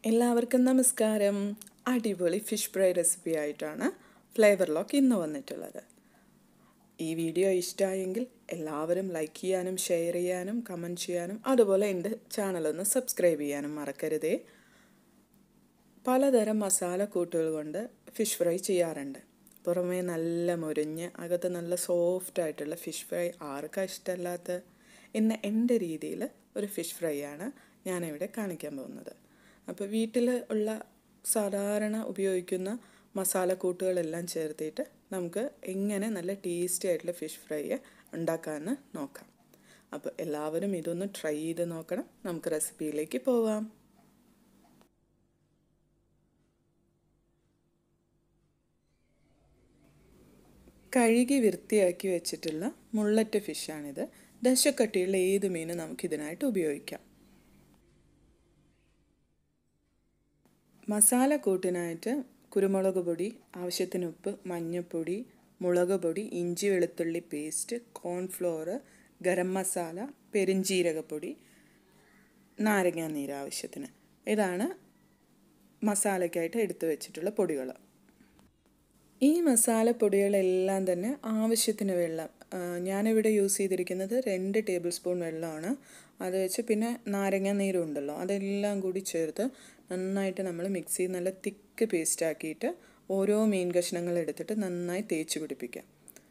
എല്ലാവർക്കും നമസ്കാരം അടിപൊളി ഫിഷ് ഫ്രൈ റെസിപ്പി ആയിട്ടാണ് ഫ്ലേവർ ലോക്ക് ഇന്ന് വന്നിട്ടുള്ളത് ഈ വീഡിയോ ഇഷ്ടമായെങ്കിൽ എല്ലാവരും ലൈക്ക് ചെയ്യാനും ഷെയർ ചെയ്യാനും കമൻറ്റ് ചെയ്യാനും അതുപോലെ എൻ്റെ ചാനലൊന്ന് സബ്സ്ക്രൈബ് ചെയ്യാനും മറക്കരുതേ പലതരം മസാല കൂട്ടുകൾ കൊണ്ട് ഫിഷ് ഫ്രൈ ചെയ്യാറുണ്ട് പുറമേ നല്ല മുരിഞ്ഞ് അകത്ത് നല്ല സോഫ്റ്റ് ആയിട്ടുള്ള ഫിഷ് ഫ്രൈ ആർക്കാ ഇഷ്ടമല്ലാത്ത ഇന്ന് എൻ്റെ രീതിയിൽ ഒരു ഫിഷ് ഫ്രൈ ആണ് ഞാനിവിടെ കാണിക്കാൻ പോകുന്നത് അപ്പോൾ വീട്ടിൽ ഉള്ള സാധാരണ ഉപയോഗിക്കുന്ന മസാലക്കൂട്ടുകളെല്ലാം ചേർത്തിട്ട് നമുക്ക് എങ്ങനെ നല്ല ടേസ്റ്റി ആയിട്ടുള്ള ഫിഷ് ഫ്രൈ ഉണ്ടാക്കാമെന്ന് നോക്കാം അപ്പോൾ എല്ലാവരും ഇതൊന്ന് ട്രൈ ചെയ്ത് നോക്കണം നമുക്ക് റെസിപ്പിയിലേക്ക് പോവാം കഴുകി വൃത്തിയാക്കി വെച്ചിട്ടുള്ള മുള്ളറ്റ് ഫിഷാണിത് ദശക്കട്ടിയുള്ള ഏത് മീനും നമുക്കിതിനായിട്ട് ഉപയോഗിക്കാം മസാല കൂട്ടിനായിട്ട് കുരുമുളക് പൊടി ആവശ്യത്തിന് ഉപ്പ് മഞ്ഞൾപ്പൊടി മുളക് പൊടി ഇഞ്ചി വെളുത്തുള്ളി പേസ്റ്റ് കോൺഫ്ലോർ ഗരം മസാല പെരിഞ്ജീരകപ്പൊടി നാരങ്ങാനീര് ആവശ്യത്തിന് ഇതാണ് മസാലയ്ക്കായിട്ട് എടുത്തു വെച്ചിട്ടുള്ള പൊടികൾ ഈ മസാലപ്പൊടികളെല്ലാം തന്നെ ആവശ്യത്തിന് വെള്ളം ഞാനിവിടെ യൂസ് ചെയ്തിരിക്കുന്നത് രണ്ട് ടേബിൾ സ്പൂൺ വെള്ളമാണ് അത് വെച്ച് പിന്നെ നാരങ്ങ നീരും ഉണ്ടല്ലോ അതെല്ലാം കൂടി ചേർത്ത് നന്നായിട്ട് നമ്മൾ മിക്സി നല്ല തിക്ക് പേസ്റ്റ് ആക്കിയിട്ട് ഓരോ മീൻ കഷ്ണങ്ങൾ എടുത്തിട്ട് നന്നായി തേച്ച് പിടിപ്പിക്കാം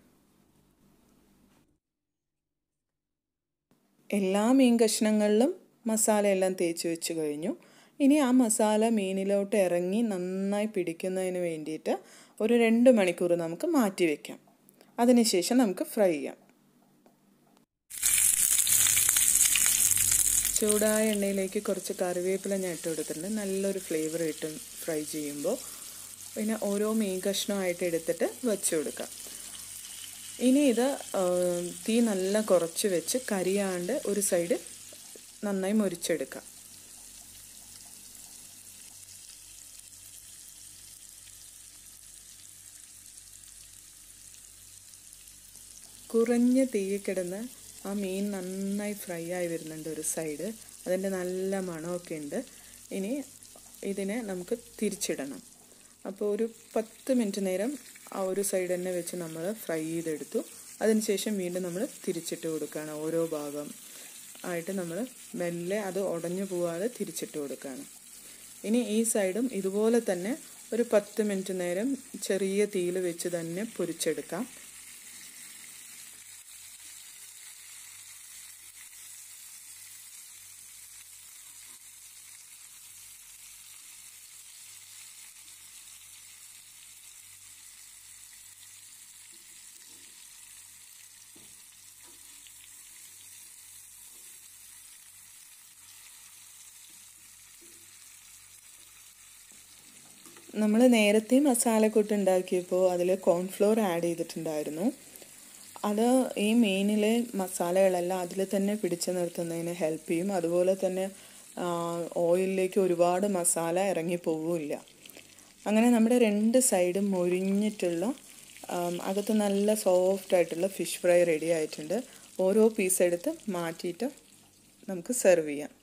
എല്ലാ മീൻ കഷ്ണങ്ങളിലും മസാല എല്ലാം തേച്ച് വെച്ച് കഴിഞ്ഞു ഇനി ആ മസാല മീനിലോട്ട് ഇറങ്ങി നന്നായി പിടിക്കുന്നതിന് വേണ്ടിയിട്ട് ഒരു രണ്ട് മണിക്കൂർ നമുക്ക് മാറ്റി വയ്ക്കാം അതിനുശേഷം നമുക്ക് ഫ്രൈ ചെയ്യാം ചൂടായ എണ്ണയിലേക്ക് കുറച്ച് കറിവേപ്പില ഞാൻ ഇട്ട് കൊടുത്തിട്ടുണ്ട് നല്ലൊരു ഫ്ലേവർ കിട്ടും ഫ്രൈ ചെയ്യുമ്പോൾ പിന്നെ ഓരോ മീൻ കഷ്ണമായിട്ട് എടുത്തിട്ട് വെച്ച് കൊടുക്കാം ഇനി ഇത് തീ നല്ല കുറച്ച് വെച്ച് കരിയാണ്ട് ഒരു സൈഡ് നന്നായി മുരിച്ചെടുക്കാം കുറഞ്ഞ തീയിൽ കിടന്ന് ആ മീൻ നന്നായി ഫ്രൈ ആയി വരുന്നുണ്ട് ഒരു സൈഡ് അതിൻ്റെ നല്ല മണമൊക്കെ ഉണ്ട് ഇനി ഇതിനെ നമുക്ക് തിരിച്ചിടണം അപ്പോൾ ഒരു പത്ത് മിനിറ്റ് നേരം ആ ഒരു സൈഡ് തന്നെ വെച്ച് നമ്മൾ ഫ്രൈ ചെയ്തെടുത്തു അതിനുശേഷം വീണ്ടും നമ്മൾ തിരിച്ചിട്ട് കൊടുക്കുകയാണ് ഓരോ ഭാഗം ആയിട്ട് നമ്മൾ മെല്ലെ അത് ഉടഞ്ഞു പോവാതെ തിരിച്ചിട്ട് കൊടുക്കുകയാണ് ഇനി ഈ സൈഡും ഇതുപോലെ തന്നെ ഒരു പത്ത് മിനിറ്റ് നേരം ചെറിയ തീയിൽ വെച്ച് തന്നെ പൊരിച്ചെടുക്കാം നമ്മൾ നേരത്തെ മസാലക്കൂട്ട് ഉണ്ടാക്കിയപ്പോൾ അതിൽ കോൺഫ്ലോർ ആഡ് ചെയ്തിട്ടുണ്ടായിരുന്നു അത് ഈ മീനിലെ മസാലകളെല്ലാം അതിൽ തന്നെ പിടിച്ചു നിർത്തുന്നതിന് ഹെൽപ്പ് ചെയ്യും അതുപോലെ തന്നെ ഓയിലിലേക്ക് ഒരുപാട് മസാല ഇറങ്ങി പോവില്ല അങ്ങനെ നമ്മുടെ രണ്ട് സൈഡും മൊരിഞ്ഞിട്ടുള്ള അകത്ത് നല്ല സോഫ്റ്റ് ആയിട്ടുള്ള ഫിഷ് ഫ്രൈ റെഡി ആയിട്ടുണ്ട് ഓരോ പീസ് എടുത്ത് മാറ്റിയിട്ട് നമുക്ക് സെർവ് ചെയ്യാം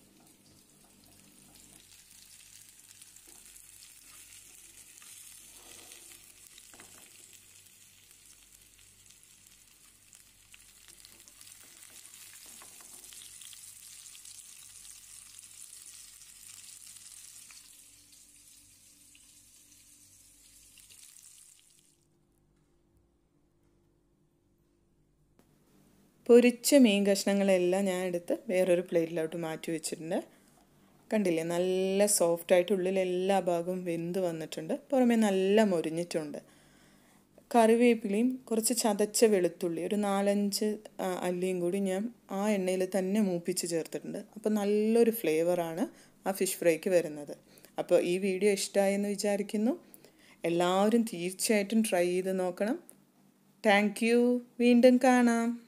പൊരിച്ച മീൻ കഷ്ണങ്ങളെല്ലാം ഞാൻ എടുത്ത് വേറൊരു പ്ലേറ്റിലോട്ട് മാറ്റി വെച്ചിട്ടുണ്ട് കണ്ടില്ലേ നല്ല സോഫ്റ്റായിട്ട് ഉള്ളിൽ എല്ലാ ഭാഗവും വെന്ത് വന്നിട്ടുണ്ട് പുറമേ നല്ല മൊരിഞ്ഞിട്ടുണ്ട് കറിവേപ്പിലയും കുറച്ച് ചതച്ച വെളുത്തുള്ളി ഒരു നാലഞ്ച് അല്ലിയും കൂടി ഞാൻ ആ എണ്ണയിൽ തന്നെ മൂപ്പിച്ച് ചേർത്തിട്ടുണ്ട് അപ്പോൾ നല്ലൊരു ഫ്ലേവറാണ് ആ ഫിഷ് ഫ്രൈക്ക് വരുന്നത് അപ്പോൾ ഈ വീഡിയോ ഇഷ്ടമായെന്ന് വിചാരിക്കുന്നു എല്ലാവരും തീർച്ചയായിട്ടും ട്രൈ ചെയ്ത് നോക്കണം താങ്ക് വീണ്ടും കാണാം